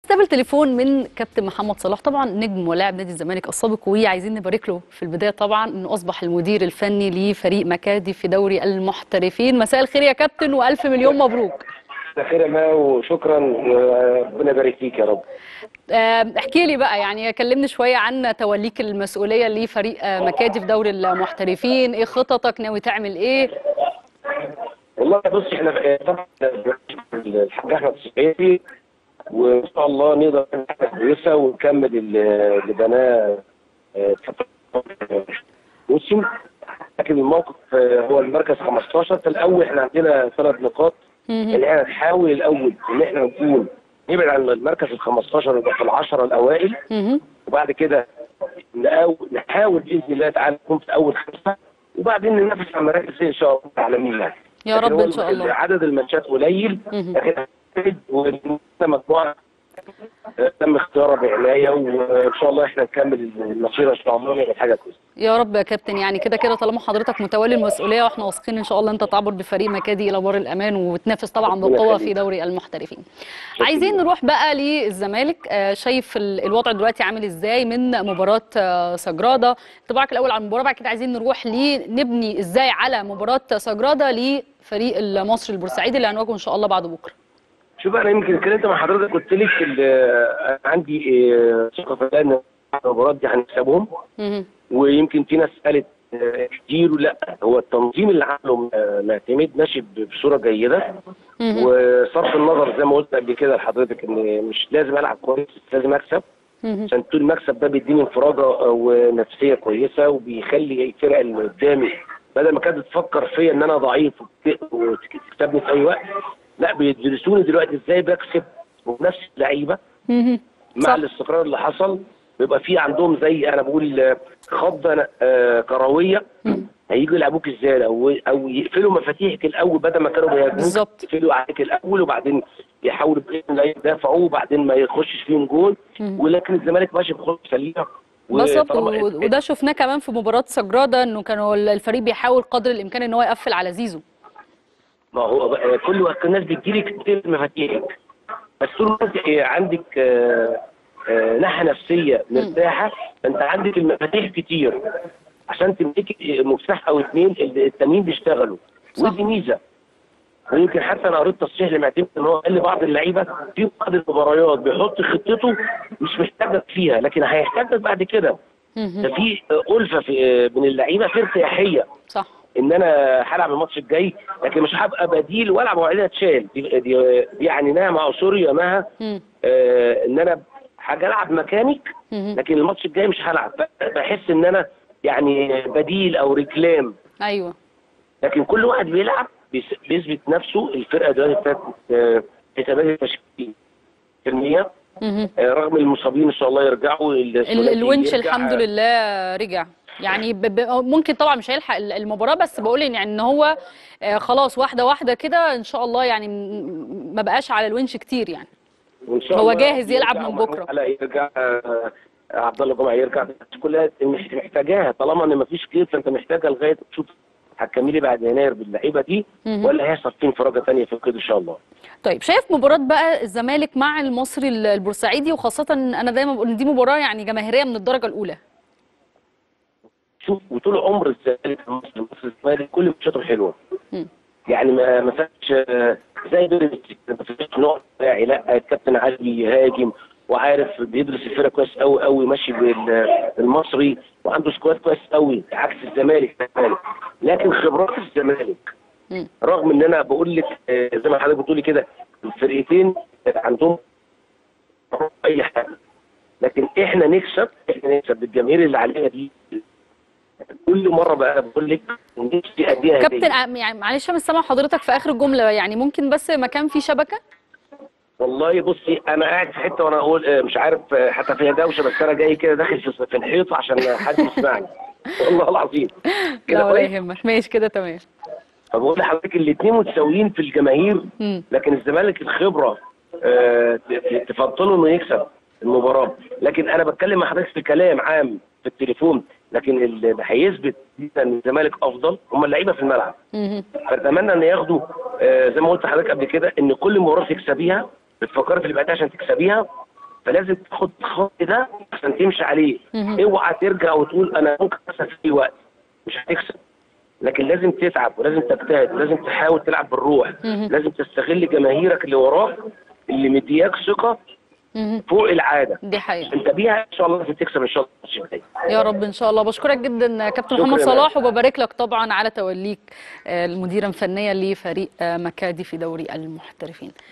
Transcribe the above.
نستقبل تليفون من كابتن محمد صلاح طبعا نجم ولاعب نادي الزمالك السابق وعايزين نبارك له في البدايه طبعا انه اصبح المدير الفني لفريق مكادي في دوري المحترفين مساء الخير يا كابتن والف مليون مبروك خير يا ما وشكرا وربنا يبارك فيك يا رب آه، احكي لي بقى يعني كلمني شويه عن توليك المسؤوليه لفريق آه، مكادي في دوري المحترفين ايه خططك ناوي تعمل ايه والله بص احنا طبعا الحاج احمد السعيدي وان شاء الله نقدر نعمل حاجه كويسه ونكمل اللي بناه آه، موسم لكن الموقف آه، هو المركز 15 في الاول احنا عندنا ثلاث نقاط مهم. اللي احنا نحاول الاول ان احنا نكون نبعد عن المركز ال 15 ونبقى في العشره الاوائل مهم. وبعد كده نقاو- نحاول باذن الله تعالى نكون في اول خمسه وبعدين ننافس على مراكز ان شاء الله العالمين يعني يا لكن رب هو ان شاء الله عدد الماتشات قليل مهم. لكن ولسه مجموعه آه، تم اختيارها بعنايه وان شاء الله احنا نكمل المسيره ان شاء الله ونعمل حاجه كويسه يا رب يا كابتن يعني كده كده طالما حضرتك متولي المسؤوليه واحنا واثقين ان شاء الله انت تعبر بفريق مكادي الى بر الامان وتنافس طبعا ربنا بقوه يخليك. في دوري المحترفين. عايزين نروح بقى للزمالك آه، شايف ال- الوضع دلوقتي عامل ازاي من مباراه آه، سجراده انطباعك الاول عن المباراه بعد كده عايزين نروح لنبني ازاي على مباراه سجراده لفريق المصري البورسعيدي اللي هنواجهه ان شاء الله بعد بكره. شوف انا يمكن اتكلمت مع حضرتك قلت لك ال- آه، عندي آه، ثقه في الله ان المباريات دي هنكسبهم مهم. ويمكن في ناس قالت آه، كتير لا هو التنظيم اللي عامله آه، معتمد ماشي ب- بصوره جيده مهم. وصرف النظر زي ما قلت قبل كده لحضرتك ان مش لازم العب كويس لازم اكسب مهم. عشان طول المكسب ده بيديني انفراجه آه، ونفسيه كويسه وبيخلي الفرق اللي قدامي بدل ما كانت تفكر فيا ان انا ضعيف وبت- وتكسبني في اي وقت لا بيدرسوني دلوقتي ازاي بكسب وبنفس اللعيبه مهم. مع صح. الاستقرار اللي حصل بيبقى في عندهم زي انا بقول آه، خضه آه، كرويه هيجوا يلعبوك ازاي او او يقفلوا مفاتيحك الاول بدل ما كانوا بيهاجموك بالظبط. يقفلوا عليك الاول وبعدين يحاولوا باذن الله يدافعوا وبعدين ما يخشش فيهم جول مم. ولكن الزمالك ماشي بخطه سليمه بالظبط وطالما- و- وده شفناه كمان في مباراه سجراده انه كانوا الفريق بيحاول قدر الامكان ان هو يقفل على زيزو. ما هو بقى كل وقت الناس بتجيلك كتير مفاتيحك بس طول ما انت إيه عندك آه، آه، ناحيه نفسيه مرتاحه فانت عندك المفاتيح كتير عشان تمسكي مفتاح او اثنين التانيين بيشتغلوا صح. ودي ميزه ويمكن حتى انا قريت تصريح لمعتمد ان هو قال لبعض اللعيبه في بعض المباريات بيحط خطته مش محتاجك فيها لكن هيحتاجك بعد كده مهم. ده في ألفة في من اللعيبه في ارتياحيه صح ان انا هلعب الماتش الجاي لكن مش هبقى بديل والعب وبعدين اتشال دي, دي, دي يعني نهى مع سوريا نهى مم. آه ان انا حاجه العب مكانك مهم. لكن الماتش الجاي مش هلعب بحس ان انا يعني بديل او ريكلام ايوه لكن كل واحد بيلعب بيس- بيثبت نفسه الفرقه دلوقتي بتاعت آه، حسابات التشكيل في المية مهم. آه، رغم المصابين ان شاء الله يرجعوا ال- الثلاثي الونش يرجع. الحمد لله رجع يعني ب... ب... ممكن طبعا مش هيلحق ال- المباراه بس بقول ان يعني ان هو آه، خلاص واحده واحده كده ان شاء الله يعني م- ما بقاش على الونش كتير يعني وإن شاء هو الله جاهز يلعب يرجع من محمود بكرة. علاء يرجع آه، عبد الله جمعه يرجع بس كلها مش محتاجاها طالما ان مفيش كتير فانت محتاجها لغايه تشوف هتكملي بعد يناير باللعيبه دي مهم. ولا هيحصل في انفراجه ثانيه في القيد ان شاء الله طيب شايف مباراه بقى الزمالك مع المصري ال- البورسعيدي وخاصه انا دايما بقول ان دي مباراه يعني جماهيريه من الدرجه الاولى شوف وطول عمر الزمالك في مصر مصر الزمالك كل ماتشاته حلوه مم. يعني ما ما فيش آه، زي بيراميدز ما فيش نوع دفاعي لا الكابتن علي بيهاجم وعارف بيدرس الفرقه كويس قوي قوي ماشي بال- بالمصري وعنده سكواد كويس قوي عكس الزمالك الزمالك. لكن خبرات الزمالك مم. رغم ان انا بقول لك آه، زي ما حضرتك بتقولي كده الفرقتين عندهم اي حاجه لكن احنا نكسب احنا نكسب بالجماهير اللي علينا دي كل مره بقى بقول لك نفسي اديها كابتن هدية. آه، يعني معلش مش سامع حضرتك في اخر الجمله يعني ممكن بس مكان فيه شبكه والله بصي انا قاعد في حته وانا اقول آه، مش عارف آه، حتى فيها دوشه بس انا جاي كده داخل في في الحيط عشان حد يسمعني والله العظيم لا كده ولا كويس يهمك ماشي كده تمام فبقول لحضرتك الاثنين متساويين في الجماهير مم. لكن الزمالك الخبره آه، ت- ت- تفضله انه يكسب المباراه لكن انا بتكلم مع حضرتك في كلام عام في التليفون لكن اللي هيثبت ان الزمالك افضل هم اللعيبه في الملعب مهم. فاتمنى ان ياخدوا آه، زي ما قلت لحضرتك قبل كده ان كل مباراه تكسبيها بتفكري في اللي بعدها عشان تكسبيها فلازم تاخد الخط ده عشان تمشي عليه مهم. اوعى ترجع وتقول انا ممكن اكسب في اي وقت مش هتكسب لكن لازم تتعب ولازم تجتهد ولازم تحاول تلعب بالروح مهم. لازم تستغل جماهيرك اللي وراك اللي مدياك ثقه مهم. فوق العاده دي حقيقه انت بيها ان شاء الله لازم تكسب ان شاء الله الماتش الجاي يا رب ان شاء الله بشكرك جدا كابتن شكراً محمد يا صلاح وببارك لك طبعا على توليك آه، المديره الفنيه لفريق آه، مكادي في دوري المحترفين